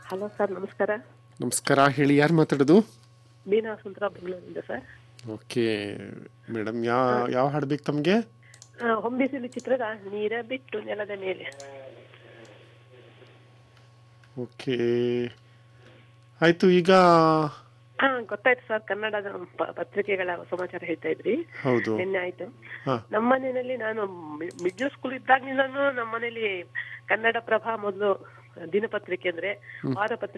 hello sir ನಮಸ್ಕಾರ ನಮಸ್ಕಾರ ಹೇಳಿ ಯಾರು ಮಾತಾಡೋದು ಮೀನಾ ಸುಂದರ ಬೆಂಗಳೂರಿಂದ ಸರ್ ಓಕೆ ಮೇಡಮ್ ಯಾ ಯಾವ ಹಾಡು ಬೇಕು ತಮಗೆ ಆ, ಹೊಂಬಿಸಿಲು ಚಿತ್ರದ ನೀರ ಬಿಟ್ಟು ನೆಲದ ಮೇಲೆ ಓಕೆ ಆಯಿತು ಈಗ ಹಾ ಗೊತ್ತಾಯ್ತು ಸರ್ ಕನ್ನಡದ ಪ- ಪತ್ರಿಕೆಗಳ ಸಮಾಚಾರ ಹೇಳ್ತಾ ಇದ್ರಿ ಹೌದು ನಿನ್ನೆ ಆಯ್ತು ಹಾಂ ನಮ್ಮ ಮನೆಯಲ್ಲಿ ನಾನು ಮಿಡ್ಲ್ ಸ್ಕೂಲ್ ಇದ್ದಾಗಿಂದನೂ ನಮ್ಮ ಮನೇಲಿ ಕನ್ನಡ ಪ್ರಭಾ ಮೊದಲು ದಿನಪತ್ರಿಕೆ ಅಂದ್ರೆ ವಾರ